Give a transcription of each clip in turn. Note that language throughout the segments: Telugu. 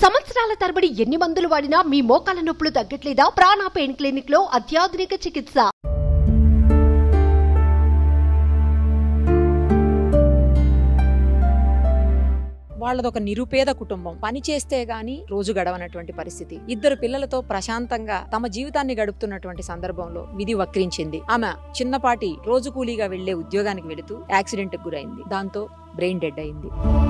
సంవత్సరాల తరబడి ఎన్ని మందులు వాడినా మీ మోకాల నొప్పులు తగ్గట్లేదా ప్రాణ పెయిన్ క్లినిక్ లో అత్యాధునిక చికిత్స వాళ్ళది ఒక నిరుపేద కుటుంబం పని చేస్తే గాని రోజు గడవనటువంటి పరిస్థితి ఇద్దరు పిల్లలతో ప్రశాంతంగా తమ జీవితాన్ని గడుపుతున్నటువంటి సందర్భంలో విధి వక్రించింది ఆమె చిన్నపాటి రోజు కూలీగా వెళ్లే ఉద్యోగానికి వెళుతూ యాక్సిడెంట్ గురైంది దాంతో బ్రెయిన్ డెడ్ అయింది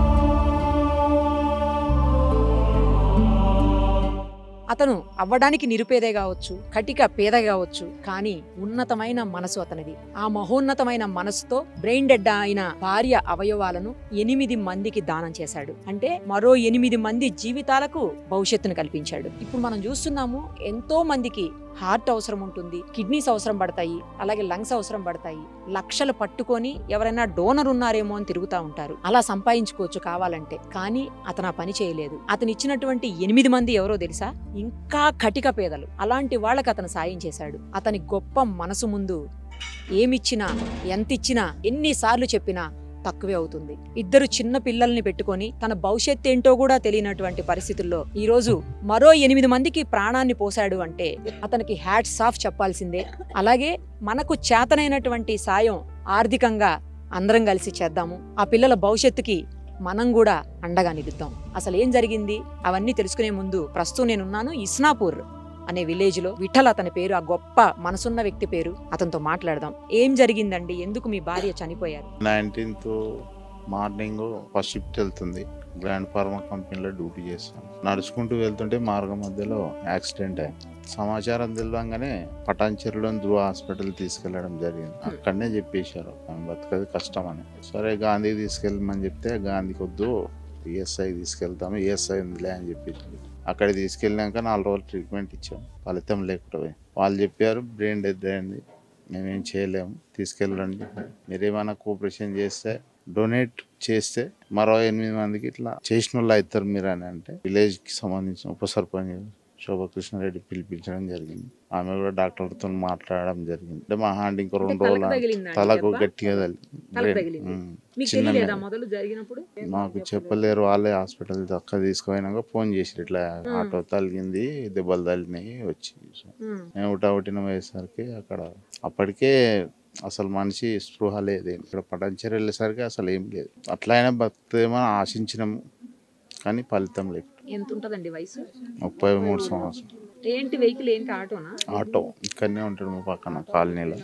అతను అవ్వడానికి నిరుపేదే కావచ్చు కటిక పేద కావచ్చు కానీ ఉన్నతమైన మనసు అతనిది ఆ మహోన్నతమైన మనసుతో బ్రెయిన్ డెడ్ అయిన భార్య అవయవాలను ఎనిమిది మందికి దానం చేశాడు అంటే మరో ఎనిమిది మంది జీవితాలకు భవిష్యత్తును కల్పించాడు ఇప్పుడు మనం చూస్తున్నాము ఎంతో మందికి హార్ట్ అవసరం ఉంటుంది కిడ్నీస్ అవసరం పడతాయి అలాగే లంగ్స్ అవసరం పడతాయి లక్షలు పట్టుకొని ఎవరైనా డోనర్ ఉన్నారేమో అని తిరుగుతా ఉంటారు అలా సంపాదించుకోవచ్చు కావాలంటే కానీ అతను ఆ పని చేయలేదు అతను ఇచ్చినటువంటి ఎనిమిది మంది ఎవరో తెలుసా ఇంకా కటిక పేదలు అలాంటి వాళ్ళకి అతను సాయం చేశాడు అతని గొప్ప మనసు ముందు ఏమిచ్చినా ఎంతిచ్చినా ఎన్నిసార్లు చెప్పినా తక్కువే అవుతుంది ఇద్దరు చిన్న పిల్లల్ని పెట్టుకొని తన భవిష్యత్ ఏంటో కూడా తెలియనటువంటి పరిస్థితుల్లో ఈ రోజు మరో ఎనిమిది మందికి ప్రాణాన్ని పోశాడు అంటే అతనికి హ్యాట్స్ ఆఫ్ చెప్పాల్సిందే అలాగే మనకు చేతనైనటువంటి సాయం ఆర్థికంగా అందరం కలిసి చేద్దాము ఆ పిల్లల భవిష్యత్తుకి మనం కూడా అండగా నిలుద్దాం అసలు ఏం జరిగింది అవన్నీ తెలుసుకునే ముందు ప్రస్తుతం నేనున్నాను ఇస్నాపూర్ అనే విలేజ్ లో విఠల్ అతని పేరు ఆ గొప్ప మనసున్న వ్యక్తి పేరు అతనితో మాట్లాడదాం ఏం జరిగిందండి ఎందుకు మీ భార్య చనిపోయారు నైన్టీన్త్ మార్నింగ్ ఫస్ట్ షిఫ్ట్ వెళ్తుంది గ్రాండ్ ఫార్మా కంపెనీలో డ్యూటీ చేస్తాను నడుచుకుంటూ వెళ్తుంటే మార్గం మధ్యలో యాక్సిడెంట్ అయింది సమాచారం తెలియగానే పటాన్చెరులోని ధృవ హాస్పిటల్ తీసుకెళ్లడం జరిగింది అక్కడనే చెప్పేశారు ఆమె బతకది కష్టం అని సరే గాంధీకి తీసుకెళ్ళమని చెప్తే గాంధీకి వద్దు ఈఎస్ఐ తీసుకెళ్తాము ఈఎస్ఐ ఉందిలే అని చెప్పేసి అక్కడ తీసుకెళ్ళాక నాలుగు రోజులు ట్రీట్మెంట్ ఇచ్చాం ఫలితం లేకపోయి వాళ్ళు చెప్పారు బ్రెయిన్ డెత్ అయింది మేమేం చేయలేము తీసుకెళ్ళండి మీరేమైనా కోఆపరేషన్ చేస్తే డొనేట్ చేస్తే మరో ఎనిమిది మందికి ఇట్లా చేసిన వాళ్ళు అవుతారు మీరు అని అంటే విలేజ్ కి సంబంధించిన ఉప సర్పంచ్ శోభకృష్ణారెడ్డి పిలిపించడం జరిగింది ఆమె కూడా డాక్టర్తో మాట్లాడడం జరిగింది అంటే మా హ్యాండ్ ఇంకో రెండు తలకు రోజులు తగిలిందా అండి తలకు దెబ్బ? గట్టిగా తగిలింది. తలకు బ్రెయిన్. తగిలింది. ఉమ్. మీకు చిన్న తెలియలేదా మెడ. మొదలు జరిగినప్పుడు మాకు చెప్పలేరు వాళ్ళే హాస్పిటల్ దక్క తీసుకుపోయినాక ఫోన్ చేసి ఇట్లా ఆటో తగిలింది దెబ్బలు తగిలినాయి వచ్చి ఉమ్. మేము ఉటావుటిన పోయేసరికి అక్కడ అప్పటికే అసలు మనిషి స్పృహ లేదు ఇక్కడ పటంచర్ వెళ్ళేసరికి అసలు ఏం లేదు అట్లా అయినా బతుకుతామని ఆశించినాము కానీ ఫలితం లేదు ఎంత ఉంటదండి వయసు ముప్పై మూడు సంవత్సరం ఏంటి వెహికల్ ఏంటి ఆటోనా ఆటో ఇక్కడనే ఉంటాడు మా పక్కన కాలనీలో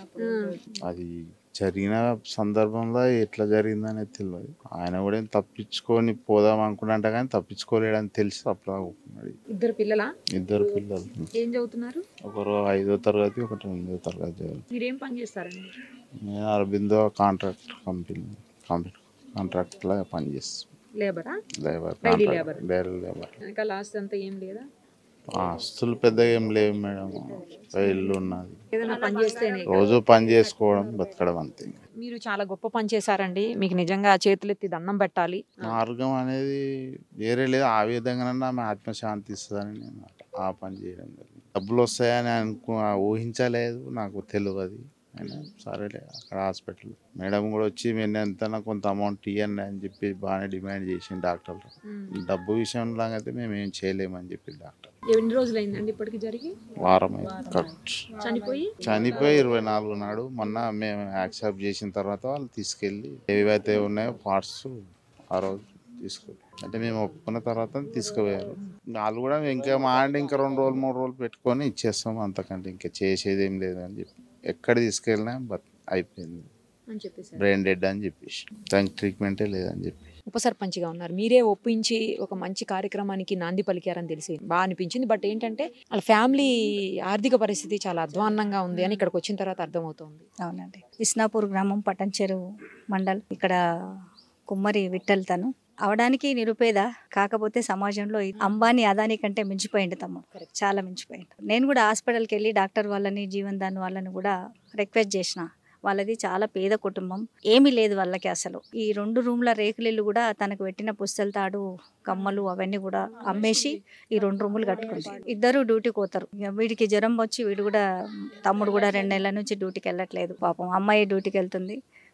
అది జరిగిన సందర్భంలో ఎట్లా జరిగిందనేది తెలియదు ఆయన కూడా ఏం తప్పించుకొని పోదాం అనుకున్నట్ట కానీ తప్పించుకోలేడని తెలిసి అప్పుడు ఆగుకున్నాడు ఇద్దరు పిల్లలా ఇద్దరు పిల్లలు ఏం చదువుతున్నారు ఒకరు ఐదో తరగతి ఒకటి ఎనిమిదో తరగతి చదువు మీరేం పని చేస్తారండి నేను Aurobindo contract company company contract లాగా పనిచేస్తాను లేబరా labour Daily labor. Daily labour ఇంకా లాస్ట్ అంతా ఏం లేదా ఆస్తులు పెద్దగా ఏం లేవు మేడం ఒక ఇల్లు ఉన్నది ఏదైనా పని చేస్తేనే కదా. రోజు పని చేసుకోవడం బతకడం అంతే మీరు చాలా గొప్ప పని చేశారండి మీకు నిజంగా చేతులెత్తి దండం పెట్టాలి మార్గం అనేది వేరే లేదు ఆ విధంగానన్నా ఆమె ఆత్మశాంతి ఇస్తుందని నేను ఆ పని చేయడం జరిగింది డబ్బులు వస్తాయని అనుకో ఊహించలేదు నాకు తెలియదు అయినా సరేలే అక్కడ హాస్పిటల్ మేడం కూడా వచ్చి మేము ఎంత కొంత అమౌంట్ ఇవ్వండి అని చెప్పి బాగానే డిమాండ్ చేసింది డాక్టర్ ఉమ్. డబ్బు విషయంలో అయితే మేము ఏం చేయలేమని చెప్పి డాక్టర్ ఎన్ని రోజులు అయిందండి ఇప్పటికి జరిగి వారం అయింది కరెక్ట్ చనిపోయి చనిపోయి ఇరవై నాలుగు నాడు మొన్న మేము యాక్సెప్ట్ చేసిన తర్వాత వాళ్ళు తీసుకెళ్ళి ఏవైతే ఉన్నాయో పార్ట్స్ ఆ రోజు తీసుకు అంటే మేము ఒప్పుకున్న తర్వాత తీసుకుపోయారు వాళ్ళు కూడా ఇంకా మా అంటే ఇంకా రెండు రోజులు మూడు రోజులు పెట్టుకొని ఇచ్చేస్తాం అంతకంటే ఇంకా చేసేది ఏం లేదు అని చెప్పి ఎక్కడ తీసుకెళ్ళినా బట్ అయిపోయింది అని చెప్పేసి బ్రెయిన్ డెడ్ అని చెప్పేసి దానికి ట్రీట్మెంటే లేదని చెప్పి ఉప సర్పంచ్గా ఉన్నారు మీరే ఒప్పించి ఒక మంచి కార్యక్రమానికి నాంది పలికారని తెలిసి బాగా అనిపించింది బట్ ఏంటంటే వాళ్ళ ఫ్యామిలీ ఆర్థిక పరిస్థితి చాలా అధ్వాన్నంగా ఉంది అని ఇక్కడికి వచ్చిన తర్వాత అర్థమవుతోంది అవునండి ఇస్నాపూర్ గ్రామం పటంచెరు మండల్ ఇక్కడ కుమ్మరి విట్టల్ తను అవడానికి నిరుపేద కాకపోతే సమాజంలో ఈ అంబానీ అదాని కంటే మించిపోయింది తమ్ముడు చాలా మించిపోయింది నేను కూడా హాస్పిటల్కి వెళ్ళి డాక్టర్ వాళ్ళని జీవన్ దాన్ వాళ్ళని కూడా రిక్వెస్ట్ చేసిన వాళ్ళది చాలా పేద కుటుంబం ఏమీ లేదు వాళ్ళకి అసలు ఈ రెండు రూమ్ల రేకులిల్లు కూడా తనకు పెట్టిన పుస్తల తాడు కమ్మలు అవన్నీ కూడా అమ్మేసి ఈ రెండు రూములు కట్టుకుంది ఇద్దరు డ్యూటీకి పోతారు ఇక వీడికి జ్వరం వచ్చి వీడు కూడా తమ్ముడు కూడా రెండు నెలల నుంచి డ్యూటీకి వెళ్ళట్లేదు పాపం అమ్మాయి డ్యూటీకి వెళ్తుంది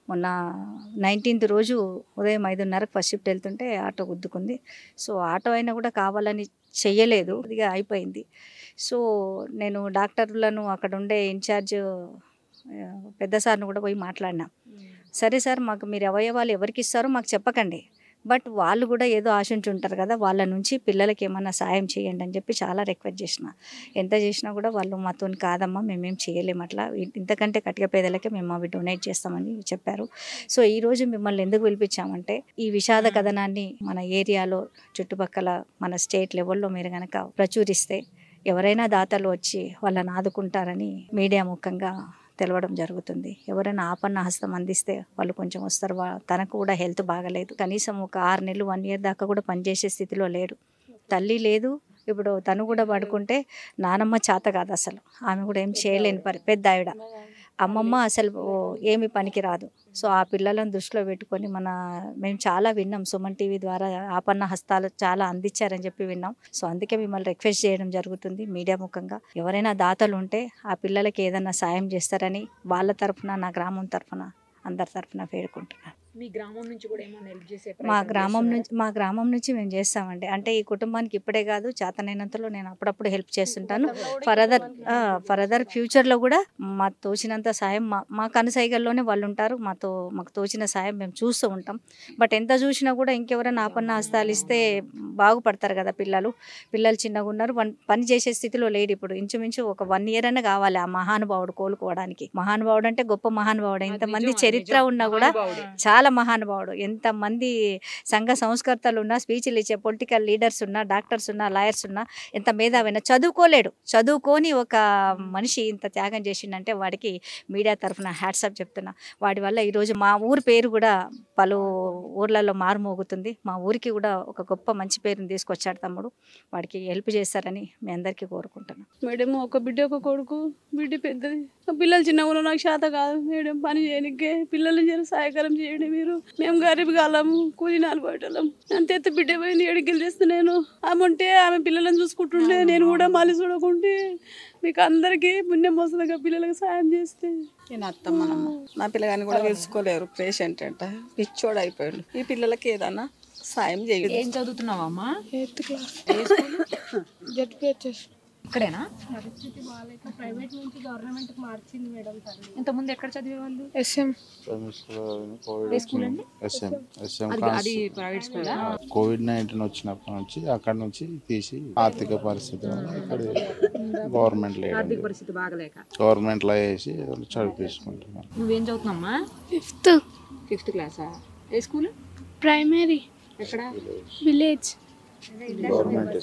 మొన్న నైన్టీన్త్ రోజు ఉదయం ఐదున్నరకు ఫస్ట్ షిఫ్ట్ వెళ్తుంటే ఆటో గుద్దుకుంది సో ఆటో అయినా కూడా కావాలని చెయ్యలేదు ఇదిగా అయిపోయింది సో నేను డాక్టర్లను అక్కడ ఉండే ఇన్ఛార్జ్ ఆ, పెద్ద సార్ని కూడా పోయి మాట్లాడినా సరే సార్ మాకు మీరు అవయవాలు ఎవరికి ఇస్తారో మాకు చెప్పకండి బట్ వాళ్ళు కూడా ఏదో ఆశించి ఉంటారు కదా వాళ్ళ నుంచి పిల్లలకి ఏమన్నా సాయం చేయండి అని చెప్పి చాలా రిక్వెస్ట్ చేసిన ఎంత చేసినా కూడా వాళ్ళు మాతో కాదమ్మా మేమేం చేయలేము అట్లా ఇ- ఇంతకంటే కటిక పేదలకే మేము అవి డొనేట్ చేస్తామని చెప్పారు సో ఈ రోజు మిమ్మల్ని ఎందుకు పిలిపించామంటే ఈ విషాద కథనాన్ని మన ఏరియాలో చుట్టుపక్కల మన స్టేట్ లెవెల్లో మీరు కనుక ప్రచురిస్తే ఎవరైనా దాతలు వచ్చి వాళ్ళని ఆదుకుంటారని మీడియా ముఖంగా తెలవడం జరుగుతుంది ఎవరైనా ఆపన్న హస్తం అందిస్తే వాళ్ళు కొంచెం వస్తారు వా- తనకు కూడా హెల్త్ బాగలేదు కనీసం ఒక ఆరు నెలలు వన్ ఇయర్ దాకా కూడా పనిచేసే స్థితిలో లేడు తల్లి లేదు ఇప్పుడు తను కూడా పడుకుంటే నానమ్మ చేత కాదు అసలు ఆమె కూడా ఏం చేయలేని పరి పెద్ద ఆవిడ అమ్మమ్మ అసలు ఓ ఏమి పనికి రాదు సో ఆ పిల్లలను దృష్టిలో పెట్టుకొని మన మేము చాలా విన్నాం సుమన్ టీవీ ద్వారా ఆపన్న హస్తాలు చాలా అందించారని చెప్పి విన్నాం సో అందుకే మిమ్మల్ని రిక్వెస్ట్ చేయడం జరుగుతుంది మీడియా ముఖంగా ఎవరైనా దాతలు ఉంటే ఆ పిల్లలకి ఏదైనా సాయం చేస్తారని వాళ్ళ తరఫున నా గ్రామం తరఫున అందరి తరఫున వేడుకుంటున్నాను మీ గ్రామం నుంచి కూడా ఏమైనా హెల్ప్ చేసే మా ప్రయత్నం గ్రామం చేస్తున్నారా? నుంచి మా గ్రామం నుంచి మేము చేస్తామండి అంటే ఈ కుటుంబానికి ఇప్పుడే కాదు చేతనైనంతలో నేను అప్పుడప్పుడు హెల్ప్ చేస్తుంటాను ఫర్దర్ ఫర్దర్ ఫ్యూచర్లో కూడా మా తోచినంత సాయం మా మా కనుసైగల్లోనే వాళ్ళు ఉంటారు మాతో మాకు తోచిన సాయం మేము చూస్తూ ఉంటాం బట్ ఎంత చూసినా కూడా ఇంకెవరైనా ఆపన్న హస్తాలు ఇస్తే బాగుపడతారు కదా పిల్లలు పిల్లలు చిన్నగా ఉన్నారు వన్- పని చేసే స్థితిలో లేడు ఇప్పుడు ఇంచుమించు ఒక వన్ ఇయర్ అన్న కావాలి ఆ మహానుభావుడు కోలుకోవడానికి మహానుభావుడు అంటే గొప్ప మహానుభావుడు అది ఎంతమంది నిజం, అది చరిత్ర నిజం. ఉన్నా కూడా మహానుభావుడే. చాలా మహానుభావుడు ఎంతమంది సంఘ సంస్కర్తలు ఉన్నా స్పీచ్లు ఇచ్చే పొలిటికల్ లీడర్స్ ఉన్నా డాక్టర్స్ ఉన్నా లాయర్స్ ఉన్నా ఎంత మేధావైనా చదువుకోలేడు చదువుకొని ఒక మనిషి ఇంత త్యాగం చేసిండంటే వాడికి మీడియా తరఫున హ్యాట్సప్ చెప్తున్నా వాడి వల్ల ఈరోజు మా ఊరి పేరు కూడా పలు ఊర్లలో మారుమోగుతుంది మా ఊరికి కూడా ఒక గొప్ప మంచి పేరుని తీసుకొచ్చాడు తమ్ముడు వాడికి హెల్ప్ చేస్తారని మీ అందరికీ కోరుకుంటున్నాను మేడం ఒక బిడ్డ ఒక కొడుకు బిడ్డ పెద్దది ఆ పిల్లలు చిన్నగా ఉన్నారు, నాకు శాత కాదు మేడం పని చేయనికే పిల్లల్ని జర సహాయకరం చేయండి మీరు మేము గరీబ్ కాలము కూలి నాలుగు బయటలం అంత ఎత్త బిడ్డ పోయింది ఎడికి తెస్తే నేను ఆమె ఉంటే ఆమె పిల్లలను చూసుకుంటుండే నేను కూడా మళ్ళీ చూడకుంటే మీకు అందరికీ పుణ్యం వస్తుంది పిల్లలకు సాయం చేస్తే నేను అత్తమ్మనమ్మ నా పిల్లగాని కూడా తెలుసుకోలేరు పేషెంట్ అంట పిచ్చోడు అయిపోయాడు ఈ పిల్లలకి ఏదన్నా సాయం చేయదు ఏం చదువుతున్నావా అమ్మా ఎయిత్ క్లాస్ ఏ స్కూల్ జడ్పిహెచ్ఎస్ ఇక్కడేనా పరిస్థితి బాగాలేక ప్రైవేట్ నుంచి గవర్నమెంట్ మార్చింది మేడం తల్లి ఇంత ముందు ఎక్కడ చదివేవాళ్ళు ఎస్ఎం కోవిడ్ ఏ స్కూల్ అండి? ఎస్ఎం ఎస్ఎం అది అది ప్రైవేట్ స్కూలా కోవిడ్ నైన్టీన్ వచ్చినప్పటి నుంచి అక్కడ నుంచి తీసి ఆర్థిక పరిస్థితి వల్ల ఇక్కడ గవర్నమెంట్ ఆర్థిక లేదు పరిస్థితి బాగలేక గవర్నమెంట్లో వేసి చదివించుకుంటున్నాను నువ్వేం చదువుతున్నామ్మా ఫిఫ్త్ ఫిఫ్త్ క్లాసా ఏ స్కూల్ ప్రైమరీ ఎక్కడ విలేజ్ గవర్నమెంట్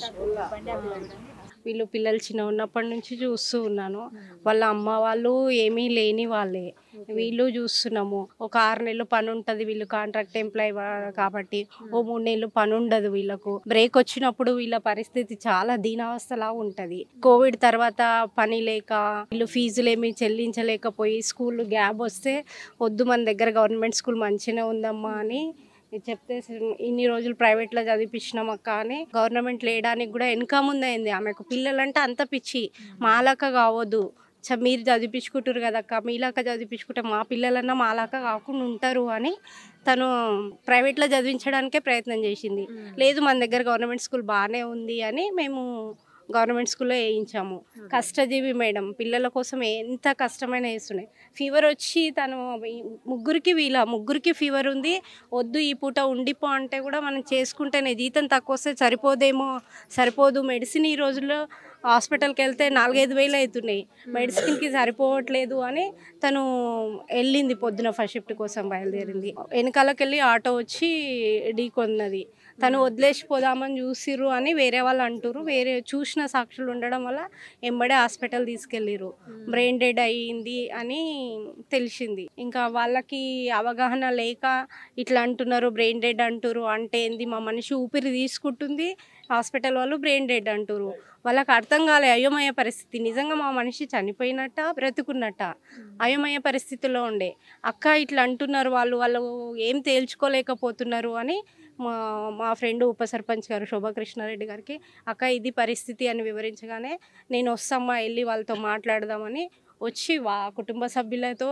వీళ్ళు పిల్లలు చిన్న ఉన్నప్పటి నుంచి చూస్తూ ఉన్నాను వాళ్ళ అమ్మ వాళ్ళు ఏమీ లేని వాళ్ళే వీళ్ళు చూస్తున్నాము ఒక ఆరు నెలలు పని ఉంటుంది వీళ్ళు కాంట్రాక్ట్ ఎంప్లాయ్ కాబట్టి ఓ మూడు నెలలు పని ఉండదు వీళ్ళకు బ్రేక్ వచ్చినప్పుడు వీళ్ళ పరిస్థితి చాలా దీనావస్థలా ఉంటది కోవిడ్ తర్వాత పని లేక వీళ్ళు ఫీజులు ఏమీ చెల్లించలేకపోయి స్కూల్ గ్యాప్ వస్తే వద్దు మన దగ్గర గవర్నమెంట్ స్కూల్ మంచిగానే ఉందమ్మా అని చెప్తే ఇన్ని రోజులు ప్రైవేట్లో చదివించినాం అక్క అని గవర్నమెంట్ లేయడానికి కూడా వెనక ముందు అయింది ఆమెకు పిల్లలంటే అంత పిచ్చి మాలాక కావద్దు చ మీరు చదివించుకుంటారు కదక్క మీలాక చదివించుకుంటే మా పిల్లలన్నా మాలాక కాకుండా ఉంటారు అని తను ప్రైవేట్లో చదివించడానికే ప్రయత్నం చేసింది లేదు మన దగ్గర గవర్నమెంట్ స్కూల్ బాగానే ఉంది అని మేము గవర్నమెంట్ స్కూల్లో వేయించాము కష్టజీవి మేడం పిల్లల కోసం ఎంత కష్టమైన వేస్తున్నాయి ఫీవర్ వచ్చి తను ఈ ముగ్గురికి వీళ్ళ ముగ్గురికి ఫీవర్ ఉంది వద్దు ఈ పూట ఉండిపో అంటే కూడా మనం చేసుకుంటేనే జీతం తక్కువ వస్తే సరిపోదేమో సరిపోదు మెడిసిన్ ఈ రోజుల్లో హాస్పిటల్కి వెళ్తే నాలుగైదు వేలు అవుతున్నాయి మెడిసిన్కి సరిపోవట్లేదు అని తను వెళ్ళింది పొద్దున ఫస్ట్ షిఫ్ట్ కోసం బయలుదేరింది వెనకాలకి వెళ్ళి ఆటో వచ్చి ఢీకొన్నది తను వదిలేసిపోదామని చూసిర్రు అని వేరే వాళ్ళు అంటారు వేరే చూసిన సాక్షులు ఉండడం వల్ల ఎంబడే హాస్పిటల్ తీసుకెళ్ళిర్రు బ్రెయిన్ డెడ్ అయ్యింది అని తెలిసింది ఇంకా వాళ్ళకి అవగాహన లేక ఇట్లా అంటున్నారు బ్రెయిన్ డెడ్ అంటారు అంటే ఏంది మా మనిషి ఊపిరి తీసుకుంటుంది హాస్పిటల్ వాళ్ళు బ్రెయిన్ డెడ్ అంటారు వాళ్ళకి అర్థం కాలే అయోమయ పరిస్థితి నిజంగా మా మనిషి చనిపోయినట్ట బ్రతుకున్నట్ట అయోమయ పరిస్థితిలో ఉండే అక్క ఇట్లా అంటున్నారు వాళ్ళు వాళ్ళు ఏం తేల్చుకోలేకపోతున్నారు అని మా మా ఫ్రెండ్ ఉప సర్పంచ్ గారు శోభాకృష్ణారెడ్డి గారికి అక్క ఇది పరిస్థితి అని వివరించగానే నేను వస్తామ్మా వెళ్ళి వాళ్ళతో మాట్లాడదామని వచ్చి వా కుటుంబ సభ్యులతో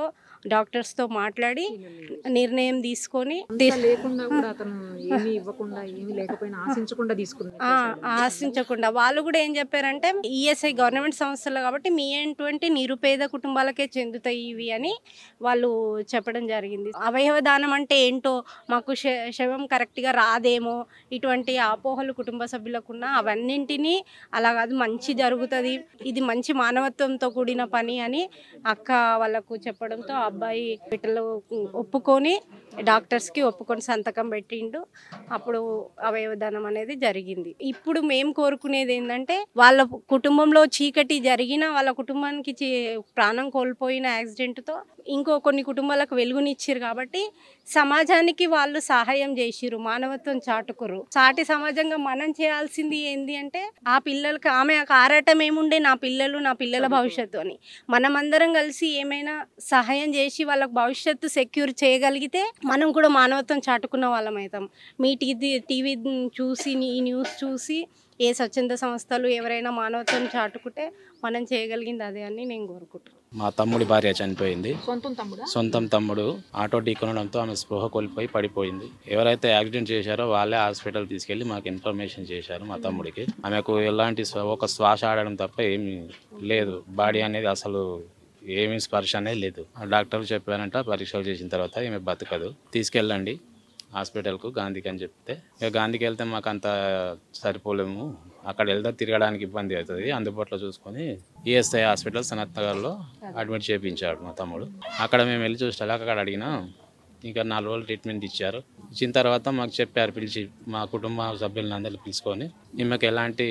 డాక్టర్స్తో మాట్లాడి నిర్ణయం తీసుకొని అంతా లేకుండా కూడా అతను ఏమీ ఇవ్వకుండా ఏమీ లేకపోయినా ఆశించకుండా తీసుకున్నాడు ఆ, ఆశించకుండా వాళ్ళు కూడా ఏం చెప్పారంటే ఈఎస్ఐ గవర్నమెంట్ సంస్థలు కాబట్టి మీ ఏంటువంటి నిరుపేద కుటుంబాలకే చెందుతాయి ఇవి అని వాళ్ళు చెప్పడం జరిగింది అవయవ దానం అంటే ఏంటో మాకు శ- శవం కరెక్ట్గా రాదేమో ఇటువంటి అపోహలు కుటుంబ సభ్యులకున్న అవన్నింటినీ అలా కాదు మంచి జరుగుతుంది ఇది మంచి మానవత్వంతో కూడిన పని అని అక్క వాళ్ళకు చెప్పడంతో ఆ అబ్బాయి బిడ్డలు ఒప్పుకొని డాక్టర్స్కి ఒప్పుకొని సంతకం పెట్టిండు అప్పుడు అవయవదానం అనేది జరిగింది ఇప్పుడు మేము కోరుకునేది ఏంటంటే వాళ్ళ కుటుంబంలో చీకటి జరిగిన వాళ్ళ కుటుంబానికి చీ- ప్రాణం కోల్పోయిన యాక్సిడెంట్తో ఇంకో కొన్ని కుటుంబాలకు వెలుగునిచ్చారు కాబట్టి సమాజానికి వాళ్ళు సహాయం చేసిరు మానవత్వం చాటుకురు సాటి సమాజంగా మనం చేయాల్సింది ఏంది అంటే ఆ పిల్లలకి ఆమె ఆ ఆరాటం ఏముండే నా పిల్లలు నా పిల్లల భవిష్యత్తు అని మనమందరం కలిసి ఏమైనా సహాయం చేసి వాళ్ళకి భవిష్యత్తు సెక్యూర్ చేయగలిగితే మనం కూడా మానవత్వం చాటుకున్న వాళ్ళం అవుతాం మీ టీవీ టీవీ చూసి ఈ న్యూస్ చూసి ఏ స్వచ్ఛంద సంస్థలు ఎవరైనా మానవత్వం చాటుకుంటే మనం చేయగలిగింది అదే అని నేను కోరుకుంటున్నాను మా తమ్ముడి భార్య చనిపోయింది సొంతం తమ్ముడా సొంతం తమ్ముడు ఆటో ఢీకొనడంతో ఆమె స్పృహ కోల్పోయి పడిపోయింది ఎవరైతే యాక్సిడెంట్ చేశారో వాళ్ళే హాస్పిటల్ తీసుకెళ్లి మాకు ఇన్ఫర్మేషన్ చేశారు మా తమ్ముడికి ఆమెకు ఎలాంటి స్వ- ఒక శ్వాస ఆడడం తప్ప ఏమీ లేదు బాడీ అనేది అసలు ఏమీ స్పర్శ అనేది లేదు ఆ డాక్టర్లు చెప్పారంట పరీక్షలు చేసిన తర్వాత ఈమె బతకదు తీసుకెళ్ళండి హాస్పిటల్కు గాంధీకి అని చెప్తే ఇక గాంధీకి వెళ్తే మాకు అంత సరిపోలేము అక్కడ వెళ్తే తిరగడానికి ఇబ్బంది అవుతుంది అందుబాటులో చూసుకొని ఈఎస్ఐ హాస్పిటల్ సనత్ నగర్లో అడ్మిట్ చేయించాడు మా తమ్ముడు అక్కడ మేము వెళ్ళి చూసేలా అక్కడ అడిగినా ఇంకా నాలుగు రోజులు ట్రీట్మెంట్ ఇచ్చారు ఇచ్చిన తర్వాత మాకు చెప్పారు పిలిచి మా కుటుంబ సభ్యులను అందరిని పిలుచుకొని ఈమెకు ఎలాంటి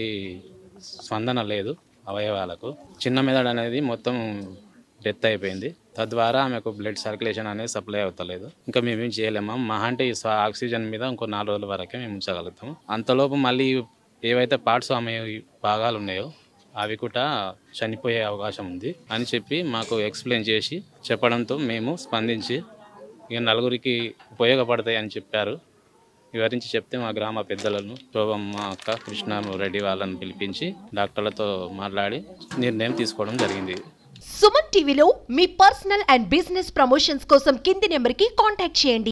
స్పందన లేదు అవయవాలకు చిన్న మెదడు అనేది మొత్తం డెత్ అయిపోయింది తద్వారా ఆమెకు బ్లడ్ సర్క్యులేషన్ అనేది సప్లై అవుతలేదు ఇంకా మేమేం చేయలేము మహా అంటే ఈ స్వ- ఆక్సిజన్ మీద ఇంకో నాలుగు రోజుల వరకే మేము ఉంచగలుగుతాము అంతలోపు మళ్ళీ ఏవైతే పార్ట్స్ ఆమె భాగాలు ఉన్నాయో అవి కూడా చనిపోయే అవకాశం ఉంది అని చెప్పి మాకు ఎక్స్ప్లెయిన్ చేసి చెప్పడంతో మేము స్పందించి ఇక నలుగురికి ఉపయోగపడతాయి అని చెప్పారు వివరించి చెప్తే మా గ్రామ పెద్దలను శోభమ్మ అక్క కృష్ణ రెడ్డి వాళ్ళని పిలిపించి డాక్టర్లతో మాట్లాడి నిర్ణయం తీసుకోవడం జరిగింది సుమన్ టీవీలో మీ పర్సనల్ అండ్ బిజినెస్ ప్రమోషన్స్ కోసం కింది నెంబర్కి కాంటాక్ట్ చేయండి